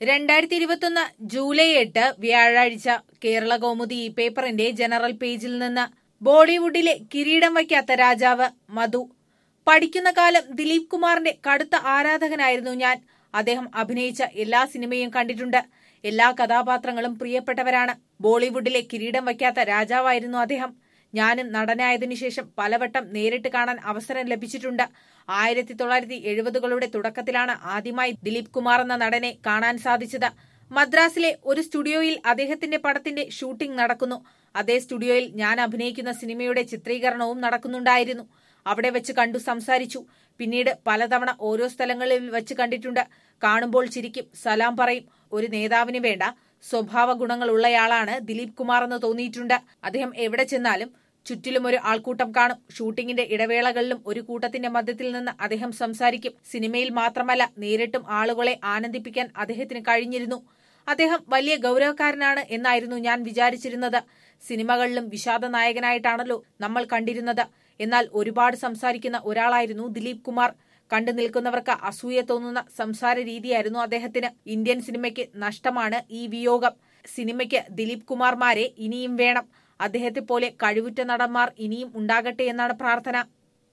രണ്ടായിരത്തി ഇരുപത്തൊന്ന് ജൂലൈ എട്ട് വ്യാഴാഴ്ച കേരള കൗമുദി ഈ പേപ്പറിന്റെ ജനറൽ പേജിൽ നിന്ന് ബോളിവുഡിലെ കിരീടം വയ്ക്കാത്ത രാജാവ് മധു പഠിക്കുന്ന കാലം ദിലീപ് കുമാറിന്റെ കടുത്ത ആരാധകനായിരുന്നു ഞാൻ അദ്ദേഹം അഭിനയിച്ച എല്ലാ സിനിമയും കണ്ടിട്ടുണ്ട് എല്ലാ കഥാപാത്രങ്ങളും പ്രിയപ്പെട്ടവരാണ് ബോളിവുഡിലെ കിരീടം വയ്ക്കാത്ത രാജാവായിരുന്നു അദ്ദേഹം ഞാനും നടനായതിനു ശേഷം പലവട്ടം നേരിട്ട് കാണാൻ അവസരം ലഭിച്ചിട്ടുണ്ട് ആയിരത്തി തൊള്ളായിരത്തി എഴുപതുകളുടെ തുടക്കത്തിലാണ് ആദ്യമായി ദിലീപ് കുമാർ എന്ന നടനെ കാണാൻ സാധിച്ചത് മദ്രാസിലെ ഒരു സ്റ്റുഡിയോയിൽ അദ്ദേഹത്തിന്റെ പടത്തിന്റെ ഷൂട്ടിംഗ് നടക്കുന്നു അതേ സ്റ്റുഡിയോയിൽ ഞാൻ അഭിനയിക്കുന്ന സിനിമയുടെ ചിത്രീകരണവും നടക്കുന്നുണ്ടായിരുന്നു അവിടെ വെച്ച് കണ്ടു സംസാരിച്ചു പിന്നീട് പലതവണ ഓരോ സ്ഥലങ്ങളിൽ വെച്ച് കണ്ടിട്ടുണ്ട് കാണുമ്പോൾ ചിരിക്കും സലാം പറയും ഒരു നേതാവിന് വേണ്ട സ്വഭാവ ഗുണങ്ങളുള്ളയാളാണ് ദിലീപ് കുമാർ എന്ന് തോന്നിയിട്ടുണ്ട് അദ്ദേഹം എവിടെ ചെന്നാലും ചുറ്റിലും ഒരു ആൾക്കൂട്ടം കാണും ഷൂട്ടിങ്ങിന്റെ ഇടവേളകളിലും ഒരു കൂട്ടത്തിന്റെ മധ്യത്തിൽ നിന്ന് അദ്ദേഹം സംസാരിക്കും സിനിമയിൽ മാത്രമല്ല നേരിട്ടും ആളുകളെ ആനന്ദിപ്പിക്കാൻ അദ്ദേഹത്തിന് കഴിഞ്ഞിരുന്നു അദ്ദേഹം വലിയ ഗൗരവക്കാരനാണ് എന്നായിരുന്നു ഞാൻ വിചാരിച്ചിരുന്നത് സിനിമകളിലും വിഷാദ നായകനായിട്ടാണല്ലോ നമ്മൾ കണ്ടിരുന്നത് എന്നാൽ ഒരുപാട് സംസാരിക്കുന്ന ഒരാളായിരുന്നു ദിലീപ് കുമാർ കണ്ടു നിൽക്കുന്നവർക്ക് അസൂയ തോന്നുന്ന സംസാര രീതിയായിരുന്നു അദ്ദേഹത്തിന് ഇന്ത്യൻ സിനിമയ്ക്ക് നഷ്ടമാണ് ഈ വിയോഗം സിനിമയ്ക്ക് ദിലീപ് കുമാർമാരെ ഇനിയും വേണം അദ്ദേഹത്തെ പോലെ കഴിവുറ്റ നടന്മാർ ഇനിയും ഉണ്ടാകട്ടെ എന്നാണ് പ്രാർത്ഥന